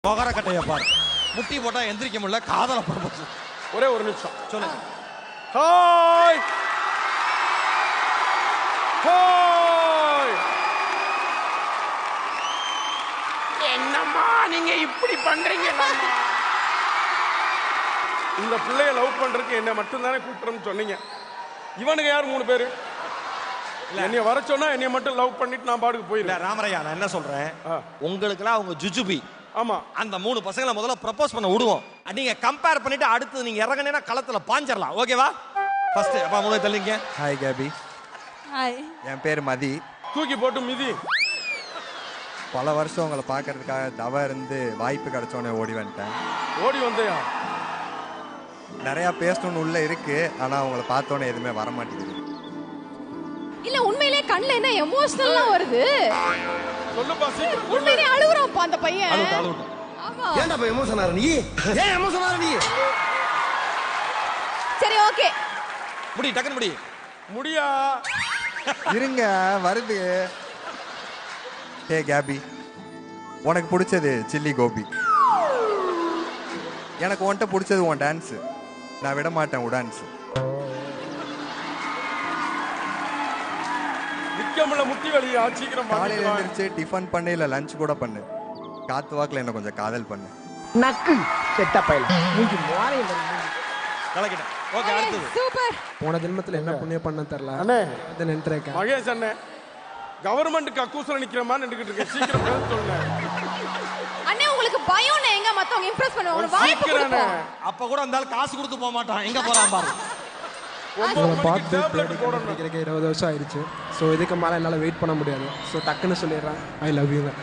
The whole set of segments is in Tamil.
மொகர கட்டைய பாரு முட்டி போட்டா எந்திரிக்க முடியல காதல பரப்பச்சு ஒரே ஒரு நிமிஷம் சொல்லுங்க ஹாய் ஹாய் என்னம்மா நீங்க இப்படி பண்றீங்க இந்த பிள்ளைய லவ் பண்றதுக்கு என்ன மட்டும் தானே கூட்டுறோம்னு சொன்னீங்க இவனுங்க யார் மூணு பேரு என்னைய வர சொன்னா என்னைய மட்டும் லவ் பண்ணிட்டு நான் பாட்டுக்கு இல்ல போயிருந்தேன் ராமரையா நான் என்ன சொல்றேன் ஆ. உங்களுக்குலாம் அவங்க ஜுஜுபி ஆமா அந்த மூணு பசங்களை முதல்ல ப்ரப்போஸ் பண்ண விடுவோம் நீங்க கம்பேர் பண்ணிட்டு அடுத்து நீங்க இறங்குனீங்கன்னா களத்துல பாஞ்சிரலாம் ஓகேவா ஃபர்ஸ்ட் அப்பா முதல்ல தள்ளிங்க ஹாய் கேபி ஹாய் என் பேர் மதி தூக்கி போட்டு மிதி பல வருஷம் உங்களை பார்க்கறதுக்காக தவ இருந்து வாய்ப்பு கிடைச்சோன்னே ஓடி வந்துட்டேன் ஓடி வந்தையா நிறையா பேசணும்னு உள்ள இருக்கு ஆனால் உங்களை பார்த்தோன்னே எதுவுமே வர மாட்டேங்குது இல்ல உண்மையிலேயே கண்ணுல என்ன எமோஷனல்லாம் வருது சொல்லுப்பா சீக்கிரம் சொல்லு உண்மையிலேயே அழுகுறான்ப்பா அந்த பையன் அழுவிட்டு அழுவிட்டு ஆமா ஏன்டா இப்ப எமோஷன் ஆற நீ ஏன் எமோஷன் ஆற நீ சரி ஓகே முடி டக்குன்னு முடி முடியா இருங்க வருது ஹே கேபி உனக்கு பிடிச்சது சில்லி கோபி எனக்கு உன்கிட்ட பிடிச்சது உன் டான்ஸு நான் விட மாட்டேன் உன் டான்ஸு நிக்க முடியல முட்டி வலியா சீக்கிரம் காலையில் மாட்டிக்கலாம். எழுந்திரிச்சு டிஃபன் பண்ணு இல்லை லஞ்ச் கூட பண்ணு காத்து வாக்கில் என்ன கொஞ்சம் காதல் பண்ணு நக்கு செத்த பையல மூஞ்சி மோரையும் கலக்கிட்டேன் ஓகே அடுத்தது சூப்பர் போன ஜென்மத்துல என்ன புண்ணியம் பண்ண தெரியல அண்ணே அதை நின்றுருக்கேன் மகேஷ் அண்ணே கவர்மெண்ட் கக்கூசில் நிக்கிறமா நின்றுகிட்டு இருக்கேன் சீக்கிரம் பதில் சொல்லுங்க அண்ணே உங்களுக்கு பயம் எங்க மத்தவங்க இம்ப்ரெஸ் பண்ணுவாங்க ஒரு வாய்ப்பு சீக்கிரம் கொடுப்போம் அப்ப கூட அந்த ஆள் காசு கொடுத்து போக மாட்டான் எங்க போறான் பாரு ஒன்பது உங்களை மணிக்கு பார்த்து டேப்லெட் தேடி போடணும் கண்டுபிடிக்கிறதுக்கு இருபது வருஷம் ஆயிடுச்சு ஸோ இதுக்கு மேலே என்னால் வெயிட் பண்ண முடியாது ஸோ டக்குன்னு சொல்லிடுறேன் ஐ லவ் யூங்க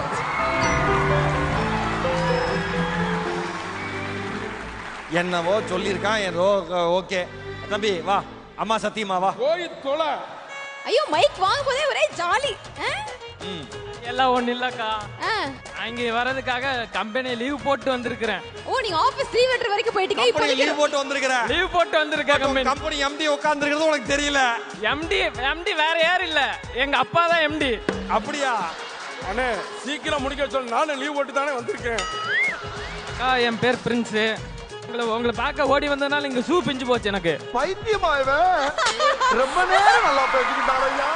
என்னவோ சொல்லியிருக்கான் ஏதோ ஓகே தம்பி வா அம்மா சத்தியமா வா போய் தொலை ஐயோ மைக் வாங்கும் போதே ஒரே ஜாலி எல்லாம் ஒண்ணு இல்லக்கா ஆ அங்க வர்றதுக்காக கம்பெனி லீவ் போட்டு வந்திருக்கிறேன் ஓ நீங்க ஆபீஸ் லீவ் லெட்டர் வரைக்கும் போயிட்டீங்க இப்போ கம்பெனி லீவ் போட்டு வந்திருக்கிற லீவ் போட்டு வந்திருக்கேன் கம்பெனி கம்பெனி எம்டி உட்கார்ந்துருக்கிறது உனக்கு தெரியல எம்டி எம்டி வேற யாரும் இல்ல எங்க அப்பா தான் எம்டி அப்படியா அண்ணே சீக்கிரம் முடிக்க சொல்லு நானும் லீவ் போட்டு தானே வந்திருக்கேன் அக்கா என் பேர் பிரின்ஸ் உங்களை உங்களை பார்க்க ஓடி வந்ததுனால இங்க ஷூ பிஞ்சு போச்சு எனக்கு பைத்தியமா இவன் ரொம்ப நேரம் நல்லா பேசிக்கிட்டாரையா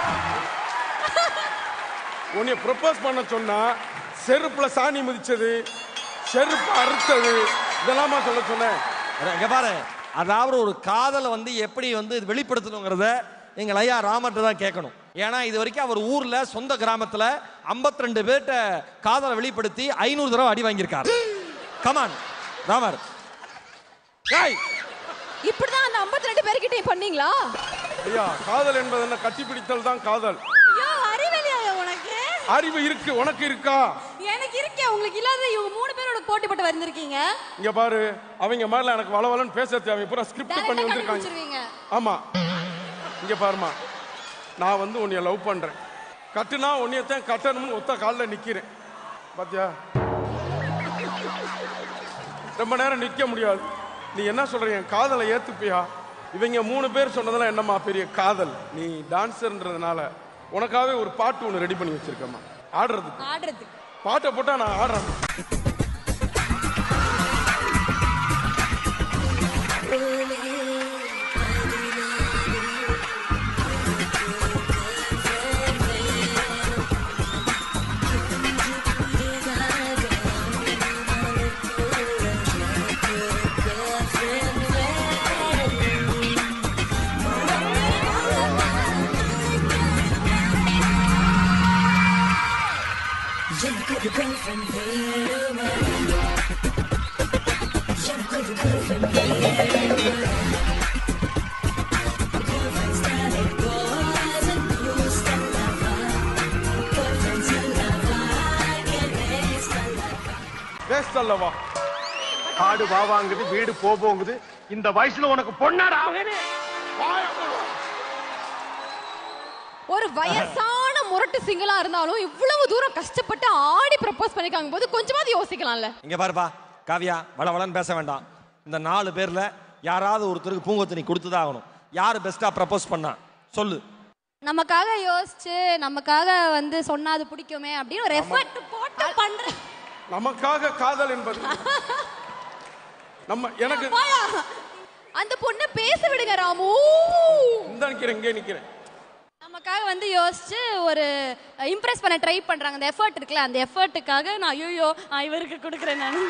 உன்னைய ப்ரொபோஸ் பண்ண சொன்னா செருப்புல சாணி மிதிச்சது செருப்பு அறுத்தது இதெல்லாமா சொல்ல சொன்னேன் இங்க பாரு அதாவது ஒரு காதலை வந்து எப்படி வந்து இது வெளிப்படுத்தணுங்கிறத எங்கள் ஐயா ராமர்ட்ட தான் கேட்கணும் ஏன்னா இது வரைக்கும் அவர் ஊர்ல சொந்த கிராமத்துல 52 ரெண்டு பேர்கிட்ட காதலை வெளிப்படுத்தி ஐநூறு தடவை அடி வாங்கியிருக்காரு கமான் ராமர் ஏய் இப்படிதான் அந்த 52 ரெண்டு பேர்கிட்ட பண்ணீங்களா ஐயா காதல் என்பது என்ன கட்டிப்பிடித்தல் தான் காதல் ஐயோ அறிவலியா உனக்கு அறிவு இருக்கு உனக்கு இருக்கா எனக்கு இருக்கே உங்களுக்கு இல்லாத இவங்க மூணு பேரோட போட்டி போட்டு வந்திருக்கீங்க இங்க பாரு அவங்க மாதிரிலாம் எனக்கு வளவலன்னு பேச தேவை பூரா ஸ்கிரிப்ட் பண்ணி டைரக்டா வந்திருக்காங்க கண்டுபிடிச்சிருவீங்க ஆமா இங்க பாருமா நான் வந்து உன்னைய லவ் பண்றேன் கட்டுனா உன்னையத்தான் கட்டணும்னு ஒத்த காலில் நிக்கிறேன் பாத்தியா ரொம்ப நேரம் நிக்க முடியாது நீ என்ன சொல்ற என் காதலை ஏத்துப்பியா இவங்க மூணு பேர் சொன்னதெல்லாம் என்னம்மா பெரிய காதல் நீ டான்ஸர்ன்றதுனால உனக்காகவே ஒரு பாட்டு ஒன்று ரெடி பண்ணி வச்சிருக்கேம்மா ஆடுறதுக்கு ஆடுறதுக்கு பாட்டை போட்டா நான் ஆடுறேன் வேஸ்ட் அல்லவா ஆடு வா வாங்குது வீடு போ போங்குது இந்த வயசுல உனக்கு பொண்ணாடா ஒரு வயசான முரட்டு சிங்கிளா இருந்தாலும் இவ்வளவு தூரம் கஷ்டப்பட்டு ஆடி ப்ரப்போஸ் பண்ணிருக்காங்க போது கொஞ்சமாவது யோசிக்கலாம்ல இங்க பாருப்பா காவியா வளவளன்னு பேச வேண்டாம் இந்த நாலு பேர்ல யாராவது ஒருத்தருக்கு பூங்கொத்து நீ கொடுத்துதான் ஆகணும் யார் பெஸ்டா ப்ரப்போஸ் பண்ணா சொல்லு நமக்காக யோசிச்சு நமக்காக வந்து சொன்னா அது பிடிக்குமே அப்படின்னு ஒரு எஃபர்ட் போட்டு பண்றேன் நமக்காக காதல் என்பது நம்ம எனக்கு போயா. அந்த பொண்ணை பேச விடுங்க ராமு இந்த நிக்கிறேன் இங்கே நிக்கிறேன் நமக்காக வந்து யோசிச்சு ஒரு இம்ப்ரெஸ் பண்ண ட்ரை பண்றாங்க அந்த எஃபர்ட் இருக்குல்ல அந்த எஃபர்ட்டுக்காக நான் ஐயோ இவருக்கு கொடுக்குறேன் நான்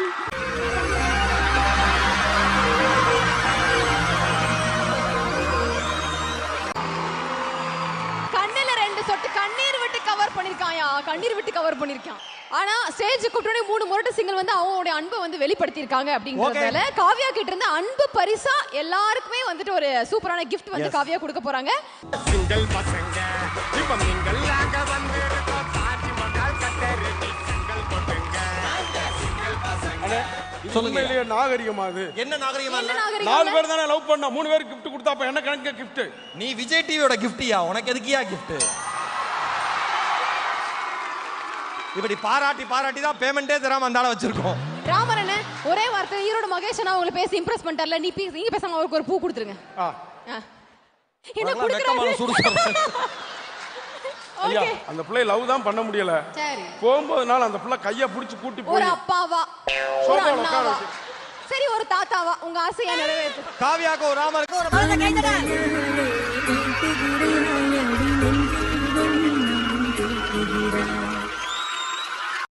கண்ணுல ரெண்டு சொட்டு கண்ணீர் விட்டு கவர் பண்ணிருக்காயா கண்ணீர் விட்டு கவர் பண்ணிருக்கான் ஆனா ஸ்டேஜ் கூட்டோட மூணு முரட்டு சிங்கிள் வந்து அவங்களுடைய அன்பை வந்து வெளிப்படுத்தியிருக்காங்க அப்படிங்கறதால காவ்யா கிட்ட இருந்து அன்பு பரிசா எல்லாருக்குமே வந்துட்டு ஒரு சூப்பரான கிஃப்ட் வந்து காவ்யா கொடுக்க போறாங்க சிங்கள் பசங்க இப்ப நீங்கள் வந்திருக்கோம் தாஜ்மஹால் கட்டருக்கு சிங்கள் போட்டுங்க இது சொல்லுங்க. உண்மையிலேயே நாகரிகமா அது என்ன நாகரிகமா என்ன இல்ல? நாகரிகம் நாலு பேர் தானே லவ் பண்ணா மூணு பேர் கிஃப்ட் கொடுத்தா அப்ப என்ன கணக்கு கிஃப்ட் நீ விஜய் டிவியோட கிஃப்டியா உனக்கு எதுக்கியா கிஃப்ட் இப்படி பாராட்டி பாராட்டி தான் பேமெண்டே தராம அந்த ஆளை வச்சிருக்கோம் ராமரண்ண ஒரே வார்த்தை ஈரோடு மகேஷ் அண்ணா உங்களை பேசி இம்ப்ரெஸ் பண்ணிட்டார்ல நீ பீஸ் நீங்க பேசாம அவருக்கு ஒரு பூ கொடுத்துருங்க ஆ ஆ. என்ன அதெல்லாம் வெக்கமான சுடு கொடுக்குறாரு ஐயா ஓகே அந்த பிள்ளை லவ் தான் பண்ண முடியல சரி போகும்போதுனால அந்த பிள்ளை கைய பிடிச்சு கூட்டி ஒரு போய் அப்பாவா ஒரு சோஃபால உட்கார அண்ணாவா வச்சு. சரி ஒரு தாத்தாவா உங்க ஆசையா நிறைவேற்று காவியாக்கு ஒரு ராமருக்கு ஒரு நெஞ்சில் வந்து